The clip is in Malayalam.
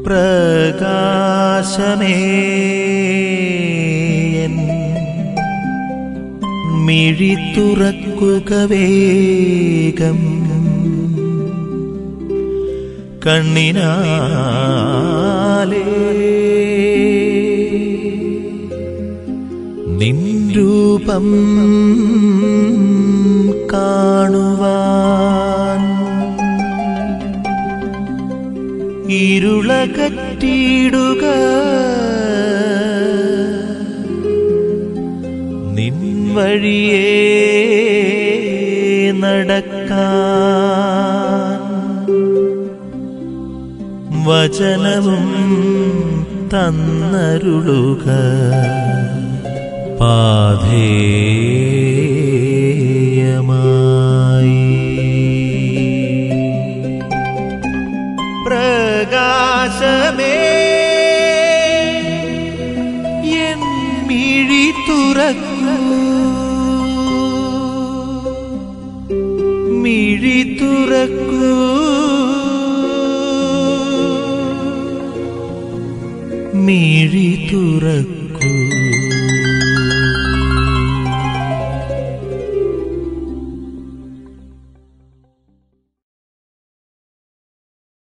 പ്രകാശമേ എൻ മിഴി തുറക്കുക വേഗം കണ്ണിനാലേ നിൻ രൂപം കാണുവാൻ ഇരുളകറ്റിയിടുക നിൻ വഴിയേ നടക്കാൻ വചനവും തന്നരുളുക പാധേയമായി പ്രകാശമേ എൻ മിഴി തുറക്കൂ മിഴി തുറക്കൂ മിഴി തുറക്കൂ